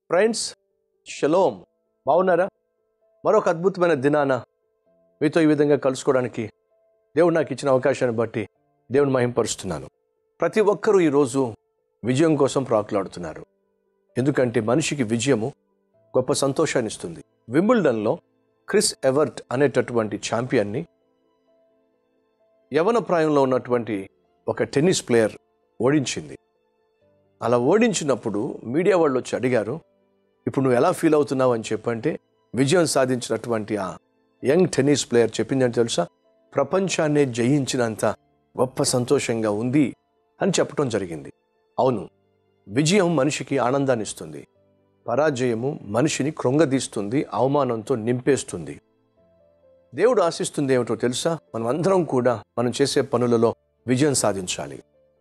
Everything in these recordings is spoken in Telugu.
ఫ్రెండ్స్ షలోమ్ బాగున్నారా మరొక అద్భుతమైన దినాన మీతో ఈ విధంగా కలుసుకోవడానికి దేవుడు నాకు ఇచ్చిన అవకాశాన్ని బట్టి దేవుని మహింపరుస్తున్నాను ప్రతి ఒక్కరూ ఈరోజు విజయం కోసం ప్రాకులాడుతున్నారు ఎందుకంటే మనిషికి విజయము గొప్ప సంతోషాన్ని ఇస్తుంది వింబుల్డన్లో క్రిస్ ఎవర్ట్ అనేటటువంటి ఛాంపియన్ని యవన ప్రాయంలో ఉన్నటువంటి ఒక టెన్నిస్ ప్లేయర్ ఓడించింది అలా ఓడించినప్పుడు మీడియా వాళ్ళు వచ్చి అడిగారు ఇప్పుడు నువ్వు ఎలా ఫీల్ అవుతున్నావు అని చెప్పంటే విజయం సాధించినటువంటి ఆ యంగ్ టెన్నిస్ ప్లేయర్ చెప్పిందని తెలుసా ప్రపంచాన్నే జయించినంత గొప్ప సంతోషంగా ఉంది అని చెప్పడం జరిగింది అవును విజయం మనిషికి ఆనందాన్ని ఇస్తుంది పరాజయము మనిషిని కృంగదీస్తుంది అవమానంతో నింపేస్తుంది దేవుడు ఆశిస్తుంది ఏమిటో తెలుసా మనం అందరం కూడా మనం చేసే పనులలో విజయం సాధించాలి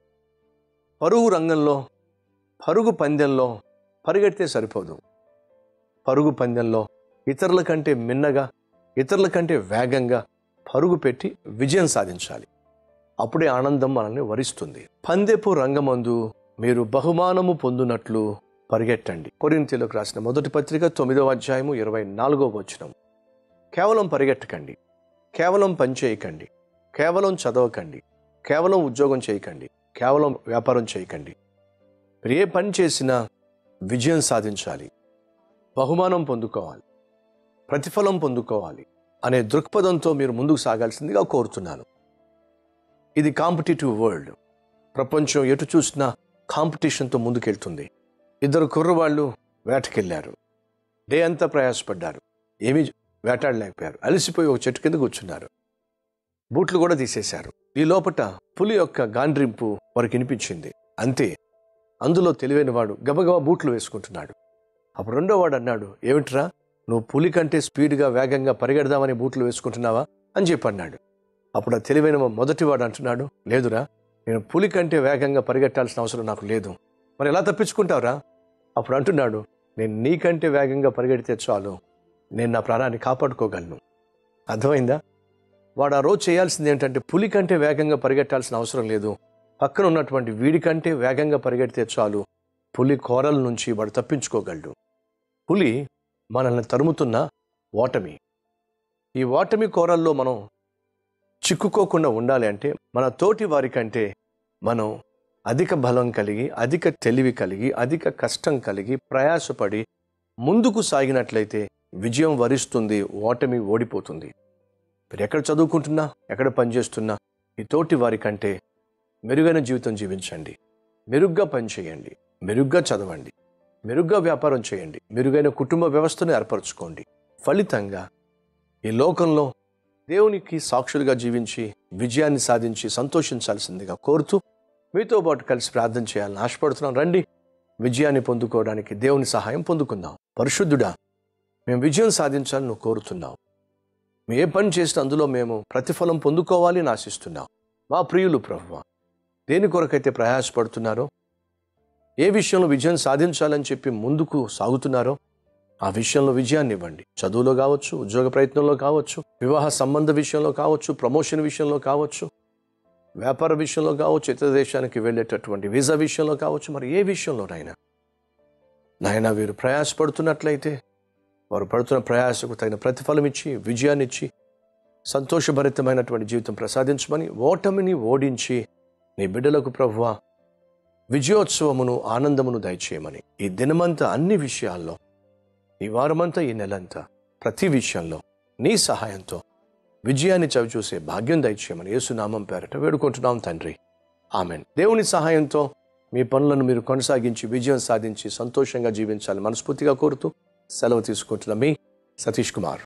పరుగు రంగంలో పరుగు పందెంలో పరిగెడితే సరిపోదు పరుగు పందెంలో ఇతరుల కంటే మిన్నగా ఇతరుల కంటే వేగంగా పరుగు పెట్టి విజయం సాధించాలి అప్పుడే ఆనందం మనల్ని వరిస్తుంది పందెపు రంగమందు మీరు బహుమానము పొందునట్లు పరిగెట్టండి కొరింతీలకు రాసిన మొదటి పత్రిక తొమ్మిదవ అధ్యాయము ఇరవై నాలుగవ వచనం కేవలం పరిగెట్టకండి కేవలం పని చేయకండి కేవలం చదవకండి కేవలం ఉద్యోగం చేయకండి కేవలం వ్యాపారం చేయకండి మీరు ఏ పని చేసినా విజయం సాధించాలి బహుమానం పొందుకోవాలి ప్రతిఫలం పొందుకోవాలి అనే దృక్పథంతో మీరు ముందుకు సాగాల్సిందిగా కోరుతున్నాను ఇది కాంపిటేటివ్ వరల్డ్ ప్రపంచం ఎటు చూసినా కాంపిటీషన్తో ముందుకెళ్తుంది ఇద్దరు కుర్రవాళ్ళు వేటకెళ్ళారు డే అంతా ప్రయాసపడ్డారు ఏమీ వేటాడలేకపోయారు అలసిపోయి ఒక చెట్టు కింద కూర్చున్నారు బూట్లు కూడా తీసేశారు ఈ లోపట పులి యొక్క గాండ్రింపు వారికి వినిపించింది అంతే అందులో తెలివైన వాడు గబగబా బూట్లు వేసుకుంటున్నాడు అప్పుడు రెండో వాడు అన్నాడు ఏమిట్రా నువ్వు పులి కంటే స్పీడ్గా వేగంగా పరిగెడదామని బూట్లు వేసుకుంటున్నావా అని చెప్పి అన్నాడు అప్పుడు ఆ తెలివైన మొదటివాడు అంటున్నాడు లేదురా నేను పులి కంటే వేగంగా పరిగెట్టాల్సిన అవసరం నాకు లేదు మరి ఎలా తప్పించుకుంటావురా అప్పుడు అంటున్నాడు నేను నీకంటే వేగంగా పరిగెడితే చాలు నేను నా ప్రాణాన్ని కాపాడుకోగలను అర్థమైందా వాడు ఆ రోజు చేయాల్సింది ఏంటంటే పులి కంటే వేగంగా పరిగెట్టాల్సిన అవసరం లేదు పక్కన ఉన్నటువంటి వీడి కంటే వేగంగా పరిగెడితే చాలు పులి కోరల నుంచి వాడు తప్పించుకోగలడు పులి మనల్ని తరుముతున్న ఓటమి ఈ ఓటమి కోరల్లో మనం చిక్కుకోకుండా ఉండాలి అంటే మన తోటి వారి కంటే మనం అధిక బలం కలిగి అధిక తెలివి కలిగి అధిక కష్టం కలిగి ప్రయాసపడి ముందుకు సాగినట్లయితే విజయం వరిస్తుంది ఓటమి ఓడిపోతుంది మీరు ఎక్కడ చదువుకుంటున్నా ఎక్కడ పనిచేస్తున్నా ఈ తోటి వారి కంటే మెరుగైన జీవితం జీవించండి మెరుగ్గా పనిచేయండి మెరుగ్గా చదవండి మెరుగ్గా వ్యాపారం చేయండి మెరుగైన కుటుంబ వ్యవస్థను ఏర్పరచుకోండి ఫలితంగా ఈ లోకంలో దేవునికి సాక్షులుగా జీవించి విజయాన్ని సాధించి సంతోషించాల్సిందిగా కోరుతూ మీతో పాటు కలిసి ప్రార్థన చేయాలని ఆశపడుతున్నాం రండి విజయాన్ని పొందుకోవడానికి దేవుని సహాయం పొందుకుందాం పరిశుద్ధుడా మేము విజయం సాధించాలని నువ్వు కోరుతున్నావు మేము ఏ పని చేసినా అందులో మేము ప్రతిఫలం పొందుకోవాలి అని ఆశిస్తున్నాం మా ప్రియులు ప్రభువ దేని కొరకైతే ప్రయాసపడుతున్నారో ఏ విషయంలో విజయం సాధించాలని చెప్పి ముందుకు సాగుతున్నారో ఆ విషయంలో విజయాన్ని ఇవ్వండి చదువులో కావచ్చు ఉద్యోగ ప్రయత్నంలో కావచ్చు వివాహ సంబంధ విషయంలో కావచ్చు ప్రమోషన్ విషయంలో కావచ్చు వ్యాపార విషయంలో కావచ్చు ఇతర దేశానికి వెళ్ళేటటువంటి వీసా విషయంలో కావచ్చు మరి ఏ విషయంలోనైనా నాయన వీరు ప్రయాసపడుతున్నట్లయితే వారు పడుతున్న ప్రయాసకు తగిన ప్రతిఫలం ఇచ్చి విజయాన్ని ఇచ్చి సంతోషభరితమైనటువంటి జీవితం ప్రసాదించమని ఓటమిని ఓడించి నీ బిడ్డలకు ప్రభువ విజయోత్సవమును ఆనందమును దయచేయమని ఈ దినమంతా అన్ని విషయాల్లో ఈ వారమంతా ఈ నెలంతా ప్రతి విషయంలో నీ సహాయంతో విజయాన్ని చవిచూసే భాగ్యం దయచేయమని యేసునామం పేరట వేడుకుంటున్నాం తండ్రి ఆమెన్ దేవుని సహాయంతో మీ పనులను మీరు కొనసాగించి విజయం సాధించి సంతోషంగా జీవించాలని మనస్ఫూర్తిగా కోరుతూ సెలవు తీసుకుంటున్న మీ సతీష్ కుమార్